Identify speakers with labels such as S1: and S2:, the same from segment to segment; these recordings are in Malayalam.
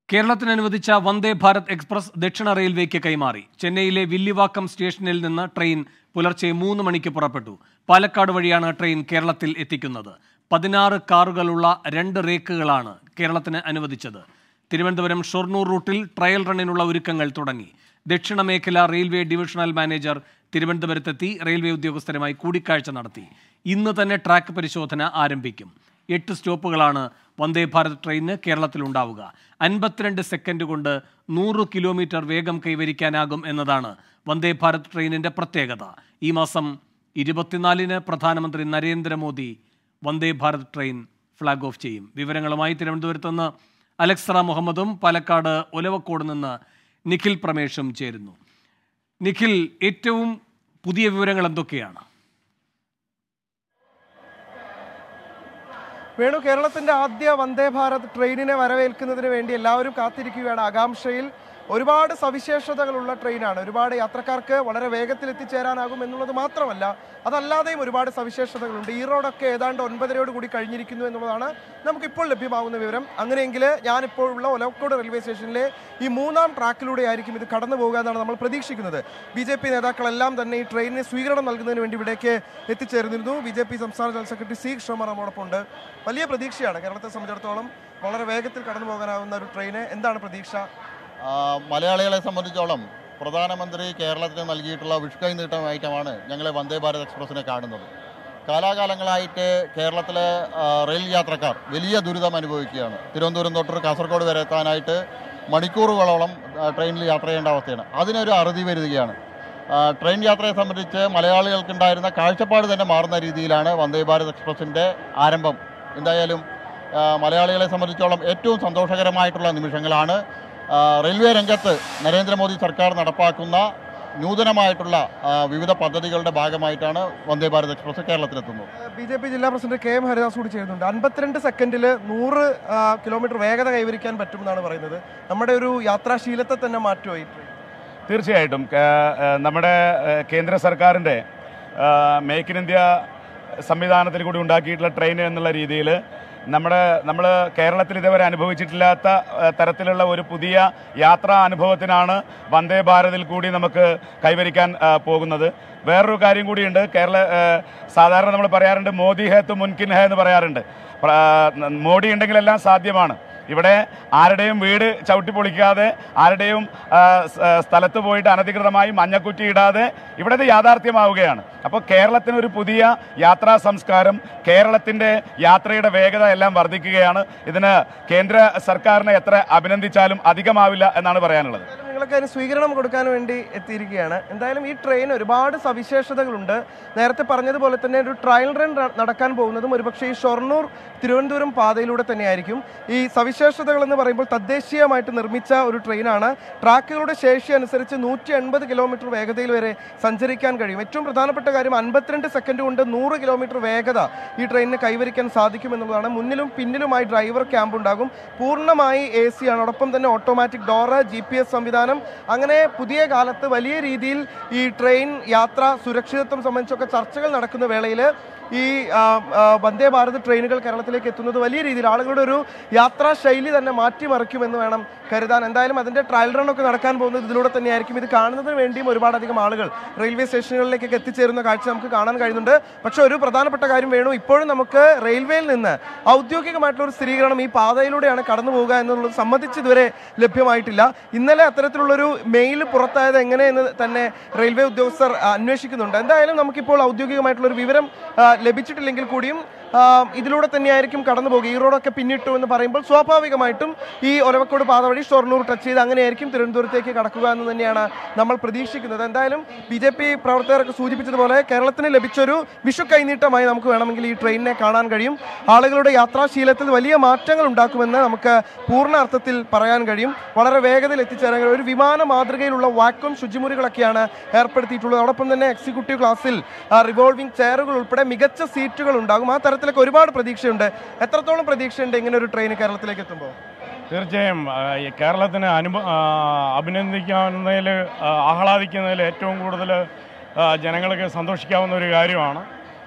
S1: കേരളത്തിന് അനുവദിച്ച വന്ദേ ഭാരത് എക്സ്പ്രസ് ദക്ഷിണ റെയിൽവേക്ക് കൈമാറി ചെന്നൈയിലെ വില്ലിവാക്കം സ്റ്റേഷനിൽ നിന്ന് ട്രെയിൻ പുലർച്ചെ മൂന്ന് മണിക്ക് പുറപ്പെട്ടു പാലക്കാട് വഴിയാണ് ട്രെയിൻ കേരളത്തിൽ എത്തിക്കുന്നത് പതിനാറ് കാറുകളുള്ള രണ്ട് റേക്കുകളാണ് കേരളത്തിന് അനുവദിച്ചത് തിരുവനന്തപുരം ഷൊർണൂർ റൂട്ടിൽ ട്രയൽ റണ്ണിനുള്ള ഒരുക്കങ്ങൾ തുടങ്ങി ദക്ഷിണ മേഖല റെയിൽവേ ഡിവിഷണൽ മാനേജർ തിരുവനന്തപുരത്തെത്തി റെയിൽവേ ഉദ്യോഗസ്ഥരുമായി കൂടിക്കാഴ്ച നടത്തി ഇന്ന് തന്നെ ട്രാക്ക് പരിശോധന ആരംഭിക്കും എട്ട് സ്റ്റോപ്പുകളാണ് വന്ദേ ഭാരത് ട്രെയിനിന് കേരളത്തിലുണ്ടാവുക അൻപത്തിരണ്ട് സെക്കൻഡ് കൊണ്ട് നൂറ് കിലോമീറ്റർ വേഗം കൈവരിക്കാനാകും എന്നതാണ് വന്ദേ ഭാരത് ട്രെയിനിന്റെ പ്രത്യേകത ഈ മാസം ഇരുപത്തിനാലിന് പ്രധാനമന്ത്രി Narendra Modi Vande Bharat train flag off ചെയ്യും വിവരങ്ങളുമായി തിരുവനന്തപുരത്ത് നിന്ന് അലക്സറ മുഹമ്മദും പാലക്കാട് ഒലവക്കോട് നിന്ന് നിഖിൽ പ്രമേഷും ചേരുന്നു നിഖിൽ ഏറ്റവും പുതിയ വിവരങ്ങൾ എന്തൊക്കെയാണ്
S2: വേണു കേരളത്തിന്റെ ആദ്യ വന്ദേ ഭാരത് ട്രെയിനിനെ വരവേൽക്കുന്നതിന് വേണ്ടി എല്ലാവരും കാത്തിരിക്കുകയാണ് ആകാംക്ഷയിൽ ഒരുപാട് സവിശേഷതകളുള്ള ട്രെയിനാണ് ഒരുപാട് യാത്രക്കാർക്ക് വളരെ വേഗത്തിൽ എത്തിച്ചേരാനാകും എന്നുള്ളത് മാത്രമല്ല അതല്ലാതെയും ഒരുപാട് സവിശേഷതകളുണ്ട് ഈ റോഡൊക്കെ ഏതാണ്ട് ഒൻപതരയോട് കൂടി കഴിഞ്ഞിരിക്കുന്നു എന്നുള്ളതാണ് നമുക്കിപ്പോൾ ലഭ്യമാകുന്ന വിവരം അങ്ങനെയെങ്കിൽ ഞാനിപ്പോൾ ഉള്ള ഒലവക്കോട് റെയിൽവേ സ്റ്റേഷനിലെ ഈ മൂന്നാം ട്രാക്കിലൂടെ ആയിരിക്കും ഇത് കടന്നു പോകുക എന്നാണ് നമ്മൾ പ്രതീക്ഷിക്കുന്നത് ബി ജെ പി നേതാക്കളെല്ലാം തന്നെ ഈ ട്രെയിനിന് സ്വീകരണം നൽകുന്നതിന് വേണ്ടി ഇവിടേക്ക് എത്തിച്ചേർന്നിരുന്നു ബി ജെ പി സംസ്ഥാന ജനറൽ സെക്രട്ടറി സി കൃഷ്ണകുമാർ നമ്മോടൊപ്പം ഉണ്ട് വലിയ പ്രതീക്ഷയാണ് കേരളത്തെ സംബന്ധിച്ചിടത്തോളം വളരെ വേഗത്തിൽ കടന്നു പോകാനാവുന്ന ഒരു ട്രെയിന് എന്താണ് പ്രതീക്ഷ
S3: ആ, മലയാളികളെ സംബന്ധിച്ചോളം പ്രധാനമന്ത്രി കേരളത്തിന് നൽകിയിട്ടുള്ള വിഷ്കൈ നീട്ടം ഐറ്റമാണ് ഞങ്ങളെ വന്ദേ ഭാരത് എക്സ്പ്രസ്സിനെ കാണുന്നത് കാലാകാലങ്ങളായിട്ട് കേരളത്തിലെ ആ, റെയിൽ യാത്രക്കാർ വലിയ ദുരിതം അനുഭവിക്കുകയാണ് തിരുവനന്തപുരം തൊട്ട് കാസർഗോഡ് വരെ എത്താനായിട്ട് മണിക്കൂറുകളോളം ആ, ട്രെയിനിൽ യാത്ര ചെയ്യേണ്ട അവസ്ഥയാണ് അതിനൊരു അറുതി വരികയാണ് ആ, ട്രെയിൻ യാത്രയെ സംബന്ധിച്ച് മലയാളികൾക്കുണ്ടായിരുന്ന കാഴ്ചപ്പാട് തന്നെ മാറുന്ന രീതിയിലാണ് വന്ദേ ഭാരത് എക്സ്പ്രസിൻ്റെ ആരംഭം എന്തായാലും ആ, മലയാളികളെ സംബന്ധിച്ചോളം ഏറ്റവും സന്തോഷകരമായിട്ടുള്ള നിമിഷങ്ങളാണ് ആ, റെയിൽവേ രംഗത്ത് നരേന്ദ്രമോദി സർക്കാർ നടപ്പാക്കുന്ന നൂതനമായിട്ടുള്ള ആ, വിവിധ പദ്ധതികളുടെ ഭാഗമായിട്ടാണ് വന്ദേ ഭാരത് എക്സ്പ്രസ് കേരളത്തിലെത്തുന്നത്
S2: ബി ജെ പി ജില്ലാ പ്രസിഡന്റ് കെ എം ഹരിദാസ് കൂടി ചേരുന്നുണ്ട് അൻപത്തിരണ്ട് സെക്കൻഡിൽ നൂറ് ആ, കിലോമീറ്റർ വേഗത കൈവരിക്കാൻ പറ്റുമെന്നാണ് പറയുന്നത് നമ്മുടെ ഒരു യാത്രാശീലത്തെ തന്നെ മാറ്റുമോ ഈ ട്രെയിൻ
S4: തീർച്ചയായിട്ടും ക- ഏഹ് നമ്മുടെ ഏഹ് കേന്ദ്ര സർക്കാരിൻ്റെ മേക്ക് ഇൻ ഇന്ത്യ സംവിധാനത്തിൽ കൂടി ഉണ്ടാക്കിയിട്ടുള്ള ട്രെയിൻ എന്നുള്ള രീതിയിൽ നമ്മുടെ നമ്മൾ കേരളത്തിൽ ഇതുവരെ അനുഭവിച്ചിട്ടില്ലാത്ത ഏഹ് തരത്തിലുള്ള ഒരു പുതിയ യാത്രാ അനുഭവത്തിനാണ് വന്ദേ ഭാരതിൽ കൂടി നമുക്ക് കൈവരിക്കാൻ ഏഹ് പോകുന്നത് വേറൊരു കാര്യം കൂടിയുണ്ട് കേരള ഏഹ് സാധാരണ നമ്മൾ പറയാറുണ്ട് മോദി ഹേ തു മുൻകിൻ ഹേ എന്ന് പറയാറുണ്ട് പ്ര- മോഡി ഉണ്ടെങ്കിലെല്ലാം സാധ്യമാണ് ഇവിടെ ആരുടെയും വീട് ചവിട്ടി പൊളിക്കാതെ ആരുടെയും ആ, സ്- ആ, സ്ഥലത്ത് പോയിട്ട് അനധികൃതമായി മഞ്ഞക്കുറ്റി ഇടാതെ ഇവിടെ ഇത് യാഥാർത്ഥ്യമാവുകയാണ് അപ്പോൾ കേരളത്തിന് ഒരു പുതിയ യാത്രാ സംസ്കാരം കേരളത്തിൻ്റെ യാത്രയുടെ വേഗത എല്ലാം വർദ്ധിക്കുകയാണ് ഇതിന് കേന്ദ്ര സർക്കാരിനെ എത്ര അഭിനന്ദിച്ചാലും അധികമാവില്ല എന്നാണ് പറയാനുള്ളത്
S2: എന്തായാലും നിങ്ങൾക്ക് അതിന് സ്വീകരണം കൊടുക്കാൻ വേണ്ടി എത്തിയിരിക്കുകയാണ് എന്തായാലും ഈ ട്രെയിൻ ഒരുപാട് സവിശേഷതകളുണ്ട് നേരത്തെ പറഞ്ഞതുപോലെ തന്നെ ഒരു ട്രയൽ റൺ ര- നടക്കാൻ പോകുന്നതും ഒരുപക്ഷെ ഈ ഷൊർണൂർ തിരുവനന്തപുരം പാതയിലൂടെ തന്നെയായിരിക്കും ഈ സവിശേഷതകൾ എന്ന് പറയുമ്പോൾ തദ്ദേശീയമായിട്ട് നിർമ്മിച്ച ഒരു ട്രെയിനാണ് ട്രാക്കുകളുടെ ശേഷി അനുസരിച്ച് നൂറ്റി എൺപത് കിലോമീറ്റർ വേഗതയിൽ വരെ സഞ്ചരിക്കാൻ കഴിയും ഏറ്റവും പ്രധാനപ്പെട്ട കാര്യം അൻപത്തിരണ്ട് സെക്കൻഡ് കൊണ്ട് നൂറ് കിലോമീറ്റർ വേഗത ഈ ട്രെയിനിന് കൈവരിക്കാൻ സാധിക്കും എന്നുള്ളതാണ് മുന്നിലും പിന്നിലുമായി ഡ്രൈവർ ക്യാമ്പ് ഉണ്ടാകും പൂർണ്ണമായി എ സി ആണ് അതോടൊപ്പം തന്നെ automatic door G P S സംവിധാനം അങ്ങനെ പുതിയ കാലത്ത് വലിയ രീതിയിൽ ഈ ട്രെയിൻ യാത്ര സുരക്ഷിതത്വം സംബന്ധിച്ചൊക്കെ ചർച്ചകൾ നടക്കുന്ന വേളയിൽ ഈ ആ, ആ, വന്ദേ ഭാരത് ട്രെയിനുകൾ കേരളത്തിലേക്ക് എത്തുന്നത് വലിയ രീതിയിൽ ആളുകളുടെ ഒരു യാത്രാ ശൈലി തന്നെ മാറ്റിമറിക്കുമെന്ന് വേണം കരുതാൻ എന്തായാലും അതിന്റെ ട്രയൽ റൺ ഒക്കെ നടക്കാൻ പോകുന്നത് ഇതിലൂടെ തന്നെയായിരിക്കും ഇത് കാണുന്നതിന് വേണ്ടിയും ഒരുപാടധികം ആളുകൾ റെയിൽവേ സ്റ്റേഷനുകളിലേക്കൊക്കെ എത്തിച്ചേരുന്ന കാഴ്ച നമുക്ക് കാണാൻ കഴിയുന്നുണ്ട് പക്ഷെ ഒരു പ്രധാനപ്പെട്ട കാര്യം വേണു ഇപ്പോഴും നമുക്ക് റെയിൽവേയിൽ നിന്ന് ഔദ്യോഗികമായിട്ടുള്ള ഒരു സ്ഥിരീകരണം ഈ പാതയിലൂടെയാണ് കടന്നു പോവുക എന്നുള്ളത് സംബന്ധിച്ച് ഇതുവരെ ലഭ്യമായിട്ടില്ല ഇന്നലെ അത്തരത്തിലുള്ളൊരു മെയിൽ പുറത്തായത് എങ്ങനെയെന്ന് തന്നെ റെയിൽവേ ഉദ്യോഗസ്ഥർ ആ, അന്വേഷിക്കുന്നുണ്ട് എന്തായാലും നമുക്കിപ്പോൾ ഔദ്യോഗികമായിട്ടുള്ള ഒരു വിവരം ആ, ലഭിച്ചിട്ടില്ലെങ്കിൽ കൂടിയും ആ, ഇതിലൂടെ തന്നെയായിരിക്കും കടന്നു പോകുക ഈ റോഡൊക്കെ പിന്നിട്ടു എന്ന് പറയുമ്പോൾ സ്വാഭാവികമായിട്ടും ഈ ഒലവക്കോട് പാത വഴി ഷൊർണൂർ ടച്ച് ചെയ്ത് അങ്ങനെയായിരിക്കും തിരുവനന്തപുരത്തേക്ക് കടക്കുക എന്ന് തന്നെയാണ് നമ്മൾ പ്രതീക്ഷിക്കുന്നത് എന്തായാലും ബി ജെ പി പ്രവർത്തകരൊക്കെ സൂചിപ്പിച്ചതുപോലെ കേരളത്തിന് ലഭിച്ചൊരു വിഷു കൈനീട്ടമായി നമുക്ക് വേണമെങ്കിൽ ഈ ട്രെയിനിനെ കാണാൻ കഴിയും ആളുകളുടെ യാത്രാശീലത്തിൽ വലിയ മാറ്റങ്ങൾ ഉണ്ടാക്കുമെന്ന് നമുക്ക് പൂർണ്ണ അർത്ഥത്തിൽ പറയാൻ കഴിയും വളരെ വേഗതയിൽ എത്തിച്ചേരാൻ കഴിയും ഒരു വിമാന മാതൃകയിലുള്ള വാക്വം ശുചിമുറികളൊക്കെയാണ് ഏർപ്പെടുത്തിയിട്ടുള്ളത് അതോടൊപ്പം തന്നെ എക്സിക്യൂട്ടീവ് ക്ലാസ്സിൽ റിവോൾവിംഗ് ചെയറുകൾ ഉൾപ്പെടെ മികച്ച സീറ്റുകൾ ഉണ്ടാകും ആ തരത്തിലൊക്കെ ഒരുപാട് പ്രതീക്ഷയുണ്ട് എത്രത്തോളം പ്രതീക്ഷയുണ്ട് ഇങ്ങനെ ഒരു ട്രെയിൻ കേരളത്തിലേക്ക് എത്തുമ്പോൾ
S5: തീർച്ചയായും ആ, ഈ കേരളത്തിന് അനുഭ ആ, അഭിനന്ദിക്കാവുന്നതിൽ ആ, ആഹ്ലാദിക്കുന്നതിൽ ഏറ്റവും കൂടുതൽ ആ, ജനങ്ങൾക്ക് സന്തോഷിക്കാവുന്ന ഒരു കാര്യമാണ്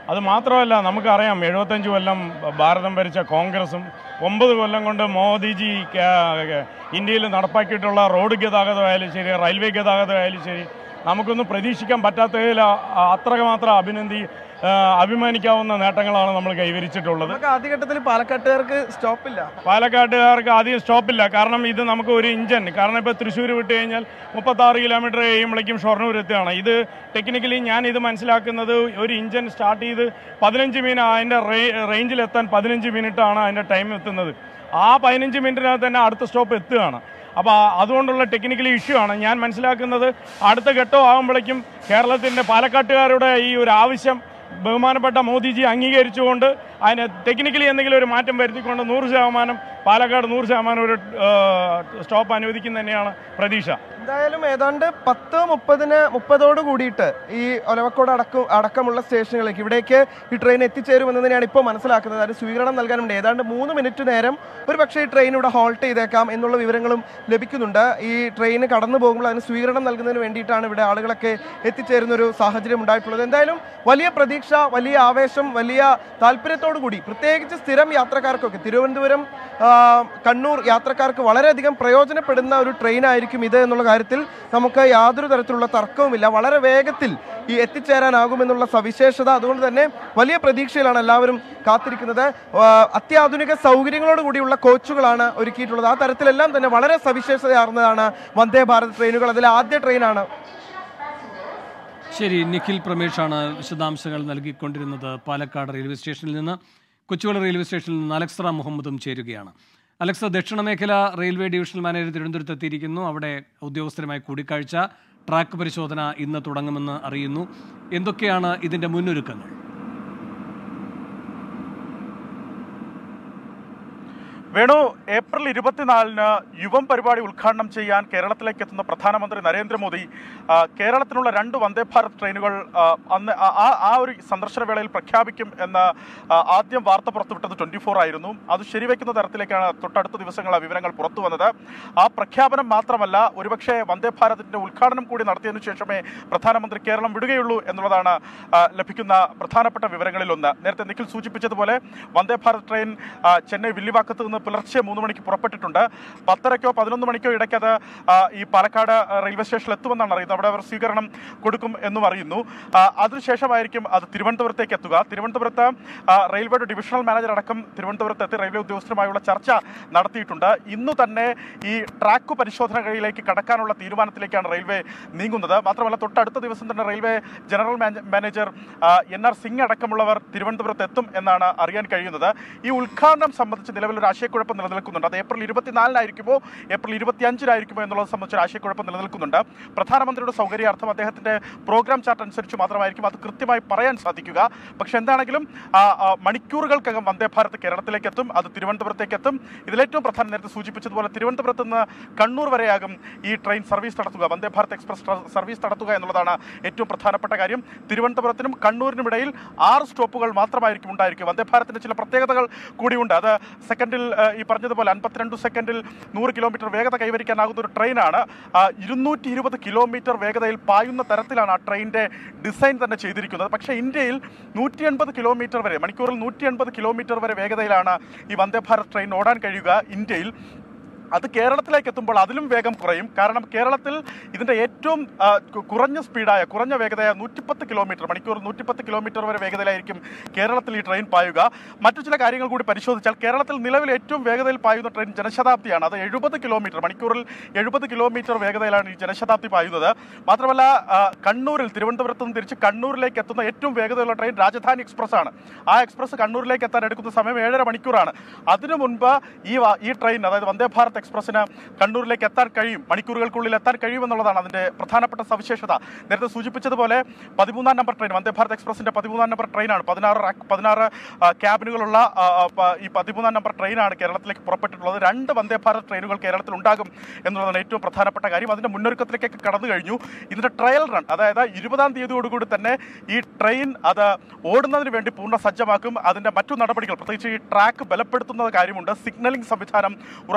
S5: അത് മാത്രമല്ല നമുക്കറിയാം എഴുപത്തഞ്ച് കൊല്ലം ഭാരതം ഭരിച്ച കോൺഗ്രസും ഒമ്പത് കൊല്ലം കൊണ്ട് മോദിജി ക- ഇന്ത്യയിൽ നടപ്പാക്കിയിട്ടുള്ള റോഡ് ഗതാഗതമായാലും ശരി റെയിൽവേ ഗതാഗതമായാലും ശരി നമുക്കൊന്നും പ്രതീക്ഷിക്കാൻ പറ്റാത്തതിൽ അത്രമാത്രം അഭിനന്ദി ആ, അഭിമാനിക്കാവുന്ന നേട്ടങ്ങളാണ് നമ്മൾ കൈവരിച്ചിട്ടുള്ളത്
S2: നമുക്ക് ആദ്യഘട്ടത്തിൽ പാലക്കാട്ടുകാർക്ക് സ്റ്റോപ്പില്ല
S5: പാലക്കാട്ടുകാർക്ക് ആദ്യം സ്റ്റോപ്പില്ല കാരണം ഇത് നമുക്ക് ഒരു ഇഞ്ചൻ കാരണം ഇപ്പോൾ തൃശ്ശൂർ വിട്ട് കഴിഞ്ഞാൽ മുപ്പത്താറ് കിലോമീറ്റർ കഴിയുമ്പോഴേക്കും ഷൊർണൂർ എത്തുകയാണ് ഇത് ടെക്നിക്കലി ഞാൻ ഇത് മനസ്സിലാക്കുന്നത് ഒരു ഇഞ്ചൻ സ്റ്റാർട്ട് ചെയ്ത് പതിനഞ്ച് മിനിറ്റ് അതിൻ്റെ റേഞ്ചിലെത്താൻ പതിനഞ്ച് മിനിറ്റാണ് അതിൻ്റെ ടൈം എത്തുന്നത് ആ പതിനഞ്ച് മിനിറ്റിനകത്ത് തന്നെ അടുത്ത സ്റ്റോപ്പ് എത്തുകയാണ് അപ്പോൾ അതുകൊണ്ടുള്ള ടെക്നിക്കലി ഇഷ്യൂ ആണ് ഞാൻ മനസ്സിലാക്കുന്നത് അടുത്ത ഘട്ടം ആകുമ്പോഴേക്കും കേരളത്തിൻ്റെ പാലക്കാട്ടുകാരുടെ ഈ ഒരു ആവശ്യം ബഹുമാനപ്പെട്ട മോദിജി അംഗീകരിച്ചുകൊണ്ട് അതിന് ടെക്നിക്കലി എന്തെങ്കിലും ഒരു മാറ്റം വരുത്തിക്കൊണ്ട് നൂറ് ശതമാനം പാലക്കാട് നൂറ് ശതമാനം ഒരു സ്റ്റോപ്പ് അനുവദിക്കുന്ന തന്നെയാണ് പ്രതീക്ഷ
S2: എന്തായാലും ഏതാണ്ട് പത്ത് മുപ്പതിന് മുപ്പതോട് കൂടിയിട്ട് ഈ ഒലവക്കോട് അടക്കം അടക്കമുള്ള സ്റ്റേഷനുകളിലേക്ക് ഇവിടേക്ക് ഈ ട്രെയിൻ എത്തിച്ചേരുമെന്ന് തന്നെയാണ് ഇപ്പോൾ മനസ്സിലാക്കുന്നത് അതിന് സ്വീകരണം നൽകാനുണ്ട് ഏതാണ്ട് മൂന്ന് മിനിറ്റ് നേരം ഒരു പക്ഷേ ഈ ട്രെയിൻ ഇവിടെ ഹോൾട്ട് ചെയ്തേക്കാം എന്നുള്ള വിവരങ്ങളും ലഭിക്കുന്നുണ്ട് ഈ ട്രെയിൻ കടന്നു പോകുമ്പോൾ അതിന് സ്വീകരണം നൽകുന്നതിന് വേണ്ടിയിട്ടാണ് ഇവിടെ ആളുകളൊക്കെ എത്തിച്ചേരുന്ന ഒരു സാഹചര്യം ഉണ്ടായിട്ടുള്ളത് എന്തായാലും വലിയ പ്രതീക്ഷ വലിയ ആവേശം വലിയ താല്പര്യത്തോടു കൂടി പ്രത്യേകിച്ച് സ്ഥിരം യാത്രക്കാർക്കൊക്കെ തിരുവനന്തപുരം ആ, കണ്ണൂർ യാത്രക്കാർക്ക് വളരെയധികം പ്രയോജനപ്പെടുന്ന ഒരു ട്രെയിൻ ആയിരിക്കും ഇത് എന്നുള്ള കാര്യത്തിൽ നമുക്ക് യാതൊരു തരത്തിലുള്ള തർക്കവുമില്ല വളരെ വേഗത്തിൽ ഈ എത്തിച്ചേരാനാകുമെന്നുള്ള സവിശേഷത അതുകൊണ്ട് തന്നെ വലിയ പ്രതീക്ഷയിലാണ് എല്ലാവരും കാത്തിരിക്കുന്നത് ആ, അത്യാധുനിക സൗകര്യങ്ങളോട് കൂടിയുള്ള കോച്ചുകളാണ് ഒരുക്കിയിട്ടുള്ളത് ആ തരത്തിലെല്ലാം തന്നെ വളരെ സവിശേഷതയാർന്നതാണ് വന്ദേ ഭാരത് ട്രെയിനുകൾ അതിൽ ആദ്യ ട്രെയിനാണ്
S1: ശരി നിഖിൽ പ്രമേഷാണ് വിശദാംശങ്ങൾ നൽകിക്കൊണ്ടിരുന്നത് പാലക്കാട് റെയിൽവേ സ്റ്റേഷനിൽ നിന്ന് കൊച്ചുവേളി റെയിൽവേ സ്റ്റേഷനിൽ നിന്ന് അലക്സറ മുഹമ്മദും ചേരുകയാണ് അലക്സ ദക്ഷിണ മേഖല റെയിൽവേ ഡിവിഷണൽ മാനേജർ തിരുവനന്തപുരത്ത് എത്തിയിരിക്കുന്നു അവിടെ ഉദ്യോഗസ്ഥരുമായി കൂടിക്കാഴ്ച ട്രാക്ക് പരിശോധന ഇന്ന് തുടങ്ങുമെന്ന് അറിയുന്നു എന്തൊക്കെയാണ് ഇതിന്റെ മുന്നൊരുക്കങ്ങൾ
S6: വേണു ഏപ്രിൽ ഇരുപത്തിനാലിന് യുവം പരിപാടി ഉദ്ഘാടനം ചെയ്യാൻ കേരളത്തിലേക്ക് എത്തുന്ന പ്രധാനമന്ത്രി നരേന്ദ്രമോദി ആ, കേരളത്തിനുള്ള രണ്ട് വന്ദേ ഭാരത് ട്രെയിനുകൾ ആ, അന്ന് ആ- ആ ആ ഒരു സന്ദർശന വേളയിൽ പ്രഖ്യാപിക്കും എന്ന് ആ, ആദ്യം വാർത്ത പുറത്തുവിട്ടത് ട്വന്റി ഫോർ ആയിരുന്നു അത് ശരിവെക്കുന്ന തരത്തിലേക്കാണ് തൊട്ടടുത്ത ദിവസങ്ങൾ ആ വിവരങ്ങൾ പുറത്തു വന്നത് ആ പ്രഖ്യാപനം മാത്രമല്ല ഒരുപക്ഷെ വന്ദേ ഭാരതിന്റെ ഉദ്ഘാടനം കൂടി നടത്തിയതിനു ശേഷമേ പ്രധാനമന്ത്രി കേരളം വിടുകയുള്ളൂ എന്നുള്ളതാണ് ആ, ലഭിക്കുന്ന പ്രധാനപ്പെട്ട വിവരങ്ങളിൽ ഒന്ന് നേരത്തെ നിഖിൽ സൂചിപ്പിച്ചതുപോലെ വന്ദേ ഭാരത് ട്രെയിൻ ആ, ചെന്നൈ വില്ലിവാക്കത്ത് നിന്ന് പുലർച്ചെ മൂന്ന് മണിക്ക് പുറപ്പെട്ടിട്ടുണ്ട് പത്തരയ്ക്കോ പതിനൊന്ന് മണിക്കോ ഇടയ്ക്ക് അത് ആ, ഈ പാലക്കാട് റെയിൽവേ സ്റ്റേഷനിൽ എത്തുമെന്നാണ് അറിയുന്നത് അവിടെ അവർ സ്വീകരണം കൊടുക്കും എന്നും അറിയുന്നു ആ, അതിനുശേഷമായിരിക്കും അത് തിരുവനന്തപുരത്തേക്ക് എത്തുക തിരുവനന്തപുരത്ത് ആ, റെയിൽവേയുടെ ഡിവിഷണൽ മാനേജർ അടക്കം തിരുവനന്തപുരത്ത് എത്തി റെയിൽവേ ഉദ്യോഗസ്ഥരുമായുള്ള ചർച്ച നടത്തിയിട്ടുണ്ട് ഇന്ന് തന്നെ ഈ ട്രാക്ക് പരിശോധനകളിലേക്ക് കടക്കാനുള്ള തീരുമാനത്തിലേക്കാണ് റെയിൽവേ നീങ്ങുന്നത് മാത്രമല്ല തൊട്ടടുത്ത ദിവസം തന്നെ റെയിൽവേ ജനറൽ മാനേ- മാനേജർ ആ, എൻ ആർ സിംഗ് അടക്കമുള്ളവർ തിരുവനന്തപുരത്ത് എത്തും എന്നാണ് അറിയാൻ കഴിയുന്നത് ഈ ഉദ്ഘാടനം സംബന്ധിച്ച് നിലവിൽ ഒരു ആശയക്കുഴപ്പം നിലനിൽക്കുന്നുണ്ട് അത് ഏപ്രിൽ ഇരുപത്തിനാലിനായിരിക്കുമോ ഏപ്രിൽ ഇരുപത്തിയഞ്ചിനായിരിക്കുമോ എന്നുള്ളത് സംബന്ധിച്ച് ഒരു ആശയക്കുഴപ്പം നിലനിൽക്കുന്നുണ്ട് പ്രധാനമന്ത്രിയുടെ സൗകര്യാർത്ഥം അദ്ദേഹത്തിന്റെ പ്രോഗ്രാം ചാർട്ട് അനുസരിച്ച് മാത്രമായിരിക്കും അത് കൃത്യമായി പറയാൻ സാധിക്കുക പക്ഷെ എന്താണെങ്കിലും ആ, ആ, മണിക്കൂറുകൾക്കകം വന്ദേ ഭാരത് കേരളത്തിലേക്ക് എത്തും അത് തിരുവനന്തപുരത്തേക്ക് എത്തും ഇതിലേറ്റവും പ്രധാനം നേരത്തെ സൂചിപ്പിച്ചതുപോലെ തിരുവനന്തപുരത്ത് നിന്ന് കണ്ണൂർ വരെയാകും ഈ ട്രെയിൻ സർവീസ് നടത്തുക വന്ദേ ഭാരത് എക്സ്പ്രസ് ട്ര- സർവീസ് നടത്തുക എന്നുള്ളതാണ് ഏറ്റവും പ്രധാനപ്പെട്ട കാര്യം തിരുവനന്തപുരത്തിനും കണ്ണൂരിനും ഇടയിൽ ആറ് സ്റ്റോപ്പുകൾ മാത്രമായിരിക്കും ഉണ്ടായിരിക്കും വന്ദേ ഭാരതിന്റെ ചില പ്രത്യേകതകൾ കൂടിയുണ്ട് അത് സെക്കൻഡിൽ ആ, ഈ പറഞ്ഞതുപോലെ അൻപത്തിരണ്ട് സെക്കൻഡിൽ നൂറ് കിലോമീറ്റർ വേഗത കൈവരിക്കാനാകുന്ന ഒരു ട്രെയിനാണ് ഇരുന്നൂറ്റി ഇരുപത് കിലോമീറ്റർ വേഗതയിൽ പായുന്ന തരത്തിലാണ് ആ ട്രെയിനിന്റെ ഡിസൈൻ തന്നെ ചെയ്തിരിക്കുന്നത് പക്ഷേ ഇന്ത്യയിൽ നൂറ്റി എൺപത് കിലോമീറ്റർ വരെ മണിക്കൂറിൽ നൂറ്റി എൺപത് കിലോമീറ്റർ വരെ വേഗതയിലാണ് ഈ വന്ദേ ഭാരത് ട്രെയിൻ ഓടാൻ കഴിയുക ഇന്ത്യയിൽ അത് കേരളത്തിലേക്ക് എത്തുമ്പോൾ അതിലും വേഗം കുറയും കാരണം കേരളത്തിൽ ഇതിന്റെ ഏറ്റവും ആ, കു- കുറഞ്ഞ സ്പീഡായ കുറഞ്ഞ വേഗതയായ നൂറ്റിപ്പത്ത് കിലോമീറ്റർ മണിക്കൂർ നൂറ്റിപ്പത്ത് കിലോമീറ്റർ വരെ വേഗതയിലായിരിക്കും കേരളത്തിൽ ഈ ട്രെയിൻ പായുക മറ്റു ചില കാര്യങ്ങൾ കൂടി പരിശോധിച്ചാൽ കേരളത്തിൽ നിലവിൽ ഏറ്റവും വേഗതയിൽ പായുന്ന ട്രെയിൻ ജനശതാബ്ദിയാണ് അത് എഴുപത് കിലോമീറ്റർ മണിക്കൂറിൽ എഴുപത് കിലോമീറ്റർ വേഗതയിലാണ് ഈ ജനശതാബ്ദി പായുന്നത് മാത്രമല്ല ആ, കണ്ണൂരിൽ തിരുവനന്തപുരത്ത് നിന്ന് തിരിച്ച് കണ്ണൂരിലേക്ക് എത്തുന്ന ഏറ്റവും വേഗതയുള്ള ട്രെയിൻ രാജധാനി എക്സ്പ്രസ് ആണ് ആ എക്സ്പ്രസ് കണ്ണൂരിലേക്ക് എത്താൻ എടുക്കുന്ന സമയം ഏഴര മണിക്കൂറാണ് അതിനു മുൻപ് ഈ വ- ഈ ട്രെയിൻ അതായത് വന്ദേ ഭാരത് എക്സ്പ്രസിന് കണ്ണൂരിലേക്ക് എത്താൻ കഴിയും മണിക്കൂറുകൾക്കുള്ളിൽ എത്താൻ കഴിയുമെന്നുള്ളതാണ് അതിന്റെ പ്രധാനപ്പെട്ട സവിശേഷത നേരത്തെ സൂചിപ്പിച്ചതുപോലെ പതിമൂന്നാം നമ്പർ ട്രെയിൻ വന്ദേ ഭാരത് എക്സ്പ്രസിന്റെ പതിമൂന്നാം നമ്പർ ട്രെയിനാണ് പതിനാറ് റാക്ക് പതിനാറ് ആ, ക്യാബിനുകളുള്ള ആ, ആ, പ- ഈ പതിമൂന്നാം നമ്പർ ട്രെയിനാണ് കേരളത്തിലേക്ക് പുറപ്പെട്ടിട്ടുള്ളത് രണ്ട് വന്ദേ ഭാരത് ട്രെയിനുകൾ കേരളത്തിൽ ഉണ്ടാകും എന്നുള്ളതാണ് ഏറ്റവും പ്രധാനപ്പെട്ട കാര്യം അതിന്റെ മുന്നൊരുക്കത്തിലേക്കൊക്കെ കടന്നു കഴിഞ്ഞു ഇതിന്റെ ട്രയൽ റൺ അതായത് ഇരുപതാം തീയതിയോടുകൂടി തന്നെ ഈ ട്രെയിൻ അത് ഓടുന്നതിന് വേണ്ടി പൂർണ്ണ സജ്ജമാക്കും അതിന്റെ മറ്റു നടപടികൾ പ്രത്യേകിച്ച് ഈ ട്രാക്ക് ബലപ്പെടുത്തുന്ന കാര്യമുണ്ട് സിഗ്നലിംഗ് സംവിധാനം ഉറപ്പാക്കുന്ന കാര്യം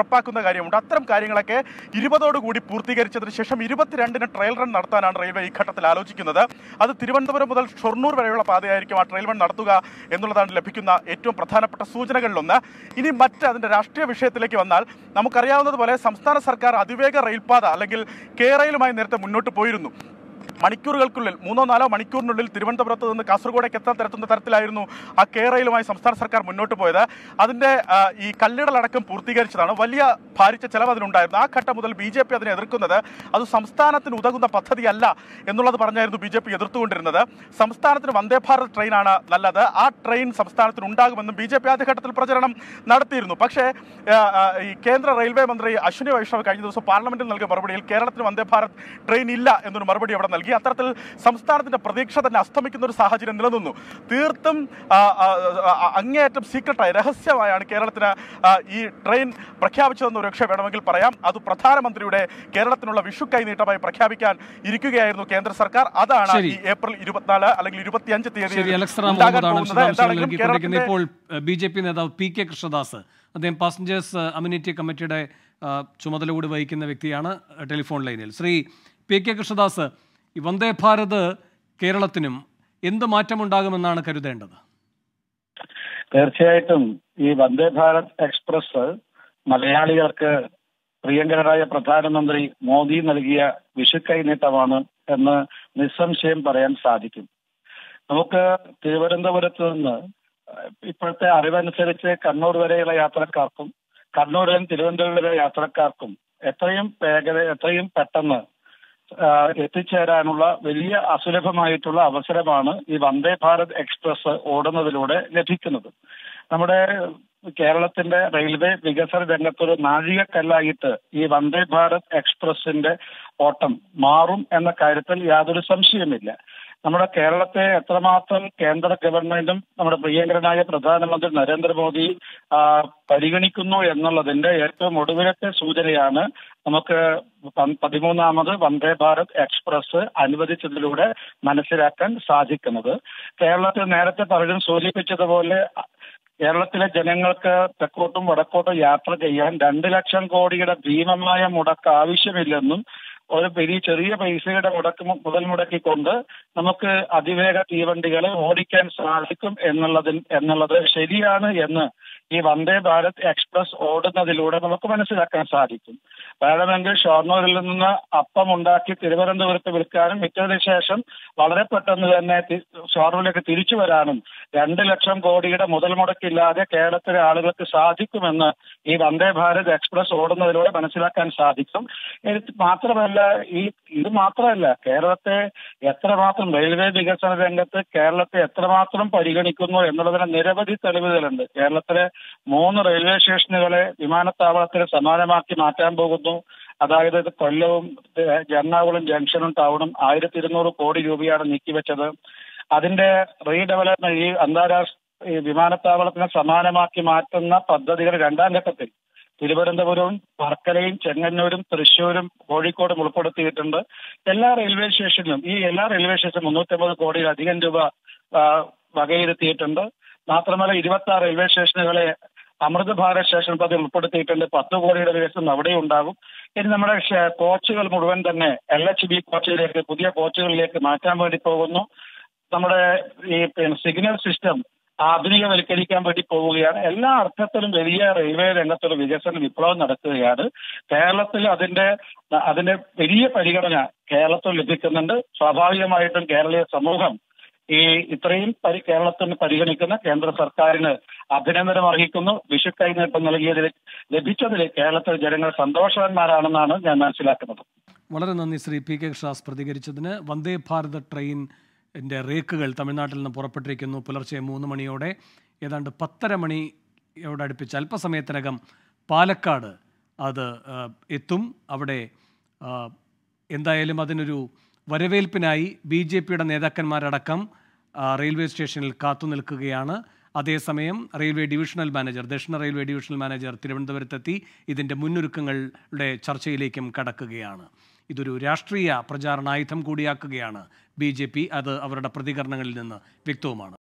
S6: കാര്യമുണ്ട് അത്തരം കാര്യങ്ങളൊക്കെ ഇരുപതോടുകൂടി പൂർത്തീകരിച്ചതിന് ശേഷം ഇരുപത്തിരണ്ടിന് ട്രയൽ റൺ നടത്താനാണ് റെയിൽവേ ഈ ഘട്ടത്തിൽ ആലോചിക്കുന്നത് അത് തിരുവനന്തപുരം മുതൽ ഷൊർണൂർ വരെയുള്ള പാതയായിരിക്കും ആ ട്രയൽ റൺ നടത്തുക എന്നുള്ളതാണ് ലഭിക്കുന്ന ഏറ്റവും പ്രധാനപ്പെട്ട സൂചനകളിലൊന്ന് ഇനി മറ്റ് അതിന്റെ രാഷ്ട്രീയ വിഷയത്തിലേക്ക് വന്നാൽ നമുക്കറിയാവുന്നതുപോലെ സംസ്ഥാന സർക്കാർ അതിവേഗ റെയിൽപാത അല്ലെങ്കിൽ കെ റെയിലുമായി നേരത്തെ മുന്നോട്ട് പോയിരുന്നു മണിക്കൂറുകൾക്കുള്ളിൽ മൂന്നോ നാലോ മണിക്കൂറിനുള്ളിൽ തിരുവനന്തപുരത്ത് നിന്ന് കാസർഗോഡേക്ക് എത്താൻ തരത്തുന്ന തരത്തിലായിരുന്നു ആ കേരളയിലുമായി സംസ്ഥാന സർക്കാർ മുന്നോട്ട് പോയത് അതിന്റെ ആ, ഈ കല്ലിടലടക്കം പൂർത്തീകരിച്ചതാണ് വലിയ ഭാരിച്ച ചെലവ് അതിനുണ്ടായിരുന്നു ആ ഘട്ടം മുതൽ ബി ജെ പി അതിനെ എതിർക്കുന്നത് അത് സംസ്ഥാനത്തിന് ഉതകുന്ന പദ്ധതിയല്ല എന്നുള്ളത് പറഞ്ഞായിരുന്നു ബി ജെ പി എതിർത്തുകൊണ്ടിരുന്നത് സംസ്ഥാനത്തിന് വന്ദേ ഭാരത് ട്രെയിനാണ് നല്ലത് ആ ട്രെയിൻ സംസ്ഥാനത്തിന് ഉണ്ടാകുമെന്നും ബി ജെ പി ആദ്യഘട്ടത്തിൽ പ്രചരണം നടത്തിയിരുന്നു പക്ഷേ ആ, ആ, ഈ കേന്ദ്ര റെയിൽവേ മന്ത്രി അശ്വിനി വൈഷ്ണവ് കഴിഞ്ഞ ദിവസം പാർലമെന്റിൽ നൽകിയ മറുപടിയിൽ കേരളത്തിന് വന്ദേ ഭാരത് ട്രെയിൻ ഇല്ല എന്നൊരു മറുപടി അവിടെ നൽകി അത്തരത്തിൽ സംസ്ഥാനത്തിന്റെ പ്രതീക്ഷ തന്നെ അസ്തമിക്കുന്ന ഒരു സാഹചര്യം നിലനിന്നു തീർത്തും ആ, ആ, ആ, അങ്ങേയറ്റം സീക്രട്ടായി രഹസ്യമായാണ് കേരളത്തിന് ആ, ഈ ട്രെയിൻ പ്രഖ്യാപിച്ചതെന്ന് ഒരുപക്ഷെ വേണമെങ്കിൽ പറയാം അത് പ്രധാനമന്ത്രിയുടെ കേരളത്തിനുള്ള വിഷു കൈനീട്ടമായി പ്രഖ്യാപിക്കാൻ ഇരിക്കുകയായിരുന്നു കേന്ദ്ര സർക്കാർ അതാണ്
S1: ശരി.
S6: ഈ ഏപ്രിൽ ഇരുപത്തിനാല് അല്ലെങ്കിൽ ഇരുപത്തിയഞ്ച് തീയതി
S1: ശരി അലക്സറ
S6: ഉണ്ടാകാൻ
S1: മുഹമ്മദാണ്
S6: പോകുന്നത്
S1: വിശദാംശങ്ങൾ
S6: എന്താണെങ്കിലും
S1: നൽകിക്കൊണ്ടിരിക്കുന്നത്
S6: കേരളത്തിന്റെ
S1: ഇപ്പോൾ ബി ജെ പി നേതാവ് പി കെ കൃഷ്ണദാസ് അദ്ദേഹം പാസഞ്ചേഴ്സ് അമ്യൂണിറ്റി കമ്മിറ്റിയുടെ ആ, ചുമതല കൂടി വഹിക്കുന്ന വ്യക്തിയാണ് ടെലിഫോൺ ലൈനിൽ ശ്രീ പി കെ കൃഷ്ണദാസ് ഈ വന്ദേ ഭാരത് കേരളത്തിനും എന്ത് മാറ്റമുണ്ടാകുമെന്നാണ് കരുതേണ്ടത്
S7: തീർച്ചയായിട്ടും ഈ വന്ദേ ഭാരത് എക്സ്പ്രസ് മലയാളികൾക്ക് പ്രിയങ്കരനായ പ്രധാനമന്ത്രി മോദി നൽകിയ വിഷു കൈനീട്ടമാണ് എന്ന് നിസ്സംശയം പറയാൻ സാധിക്കും നമുക്ക് തിരുവനന്തപുരത്ത് നിന്ന് ഇപ്പോഴത്തെ അറിവനുസരിച്ച് കണ്ണൂർ വരെയുള്ള യാത്രക്കാർക്കും കണ്ണൂരിൽ നിന്ന് തിരുവനന്തപുരം വരെ യാത്രക്കാർക്കും എത്രയും വേഗത എത്രയും പെട്ടെന്ന് ആ, എത്തിച്ചേരാനുള്ള വലിയ അസുലഭമായിട്ടുള്ള അവസരമാണ് ഈ വന്ദേ ഭാരത് എക്സ്പ്രസ് ഓടുന്നതിലൂടെ ലഭിക്കുന്നത് നമ്മുടെ കേരളത്തിന്റെ റെയിൽവേ വികസന രംഗത്തൊരു നാഴികക്കല്ലായിട്ട് ഈ വന്ദേ ഭാരത് എക്സ്പ്രസിന്റെ ഓട്ടം മാറും എന്ന കാര്യത്തിൽ യാതൊരു സംശയമില്ല നമ്മുടെ കേരളത്തെ എത്രമാത്രം കേന്ദ്ര ഗവൺമെന്റും നമ്മുടെ പ്രിയങ്കരനായ പ്രധാനമന്ത്രി നരേന്ദ്രമോദി ആ, പരിഗണിക്കുന്നു എന്നുള്ളതിന്റെ ഏറ്റവും ഒടുവിലത്തെ സൂചനയാണ് നമുക്ക് പ- പതിമൂന്നാമത് വന്ദേ ഭാരത് എക്സ്പ്രസ് അനുവദിച്ചതിലൂടെ മനസ്സിലാക്കാൻ സാധിക്കുന്നത് കേരളത്തിൽ നേരത്തെ പലരും സൂചിപ്പിച്ചതുപോലെ കേരളത്തിലെ ജനങ്ങൾക്ക് തെക്കോട്ടും വടക്കോട്ടും യാത്ര ചെയ്യാൻ രണ്ട് ലക്ഷം കോടിയുടെ ഭീമമായ മുടക്ക് ആവശ്യമില്ലെന്നും ഒരു വലിയ ചെറിയ പൈസയുടെ മുടക്ക് മു- മുതൽ മുടക്കിക്കൊണ്ട് നമുക്ക് അതിവേഗ തീവണ്ടികളെ ഓടിക്കാൻ സാധിക്കും എന്നുള്ളതിൽ എന്നുള്ളത് ശരിയാണ് എന്ന് ഈ വന്ദേ ഭാരത് എക്സ്പ്രസ് ഓടുന്നതിലൂടെ നമുക്ക് മനസ്സിലാക്കാൻ സാധിക്കും വേണമെങ്കിൽ ഷൊർണൂരിൽ നിന്ന് അപ്പം ഉണ്ടാക്കി തിരുവനന്തപുരത്ത് വിൽക്കാനും വിറ്റതിന് ശേഷം വളരെ പെട്ടെന്ന് തന്നെ തി- ഷൊർണൂരിലേക്ക് തിരിച്ചു വരാനും രണ്ട് ലക്ഷം കോടിയുടെ മുതൽ മുടക്കില്ലാതെ കേരളത്തിലെ ആളുകൾക്ക് സാധിക്കുമെന്ന് ഈ വന്ദേ ഭാരത് എക്സ്പ്രസ് ഓടുന്നതിലൂടെ മനസ്സിലാക്കാൻ സാധിക്കും ഇത് മാത്രമല്ല ഈ ഇത് മാത്രമല്ല കേരളത്തെ എത്രമാത്രം റെയിൽവേ വികസന രംഗത്ത് കേരളത്തെ എത്രമാത്രം പരിഗണിക്കുന്നു എന്നുള്ളതിന് നിരവധി തെളിവുകളുണ്ട് കേരളത്തിലെ മൂന്ന് റെയിൽവേ സ്റ്റേഷനുകളെ വിമാനത്താവളത്തിന് സമാനമാക്കി മാറ്റാൻ പോകുന്നു അതായത് ഇത് കൊല്ലവും ഏഹ്, എറണാകുളം ജംഗ്ഷനും ടൗണും ആയിരത്തി ഇരുന്നൂറ് കോടി രൂപയാണ് നീക്കിവെച്ചത് അതിന്റെ റീഡെവലപ്മെന്റ് ഈ അന്താരാഷ്ട്ര ഈ വിമാനത്താവളത്തിന് സമാനമാക്കി മാറ്റുന്ന പദ്ധതികൾ രണ്ടാം ഘട്ടത്തിൽ തിരുവനന്തപുരവും വർക്കലയും ചെങ്ങന്നൂരും തൃശ്ശൂരും കോഴിക്കോടും ഉൾപ്പെടുത്തിയിട്ടുണ്ട് എല്ലാ റെയിൽവേ സ്റ്റേഷനിലും ഈ എല്ലാ റെയിൽവേ സ്റ്റേഷനും മുന്നൂറ്റമ്പത് കോടിയിലധികം രൂപ ആ, വകയിരുത്തിയിട്ടുണ്ട് മാത്രമല്ല ഇരുപത്തി ആറ് റെയിൽവേ സ്റ്റേഷനുകളെ അമൃത് ഭാരത് സ്റ്റേഷൻ പദ്ധതി ഉൾപ്പെടുത്തിയിട്ടുണ്ട് പത്ത് കോടിയുടെ വികസനം അവിടെ ഉണ്ടാകും ഇനി നമ്മുടെ ഷ- കോച്ചുകൾ മുഴുവൻ തന്നെ എൽ എച്ച് ബി കോച്ചിലേക്ക് പുതിയ കോച്ചുകളിലേക്ക് മാറ്റാൻ വേണ്ടി പോകുന്നു നമ്മുടെ ഈ പിന്നെ സിഗ്നൽ സിസ്റ്റം ആധുനികവൽക്കരിക്കാൻ വേണ്ടി പോവുകയാണ് എല്ലാ അർത്ഥത്തിലും വലിയ റെയിൽവേ രംഗത്തൊരു വികസന വിപ്ലവം നടക്കുകയാണ് കേരളത്തിൽ അതിന്റെ അതിന്റെ വലിയ പരിഗണന കേരളത്തിൽ ലഭിക്കുന്നുണ്ട് സ്വാഭാവികമായിട്ടും കേരളീയ സമൂഹം ഈ ഇത്രയും പരി കേരളത്തിന് പരിഗണിക്കുന്ന കേന്ദ്ര സർക്കാരിന് അഭിനന്ദനം അർഹിക്കുന്നു വിഷു കൈനീട്ടം നൽകിയതിൽ ലഭിച്ചതിൽ കേരളത്തിലെ ജനങ്ങൾ സന്തോഷവാന്മാരാണെന്നാണ് ഞാൻ മനസ്സിലാക്കുന്നത്
S1: വളരെ നന്ദി ശ്രീ പി കെ ഷാസ് പ്രതികരിച്ചതിന് വന്ദേ ഭാരത് ട്രെയിനിൻ്റെ റേക്കുകൾ തമിഴ്നാട്ടിൽ നിന്ന് പുറപ്പെട്ടിരിക്കുന്നു പുലർച്ചെ മൂന്ന് മണിയോടെ ഏതാണ്ട് പത്തര മണിയോടടുപ്പിച്ച് അല്പസമയത്തിനകം പാലക്കാട് അത് ആ, എത്തും അവിടെ ആ, എന്തായാലും അതിനൊരു വരവേൽപ്പിനായി ബി ജെ പിയുടെ നേതാക്കന്മാരടക്കം ആ, റെയിൽവേ സ്റ്റേഷനിൽ കാത്തു നിൽക്കുകയാണ് അതേസമയം റെയിൽവേ ഡിവിഷണൽ മാനേജർ ദക്ഷിണ റെയിൽവേ ഡിവിഷണൽ മാനേജർ തിരുവനന്തപുരത്തെത്തി ഇതിൻ്റെ മുന്നൊരുക്കങ്ങളുടെ ചർച്ചയിലേക്കും കടക്കുകയാണ് ഇതൊരു രാഷ്ട്രീയ പ്രചാരണായുധം കൂടിയാക്കുകയാണ് ബി ജെ പി അത് അവരുടെ പ്രതികരണങ്ങളിൽ നിന്ന് വ്യക്തവുമാണ്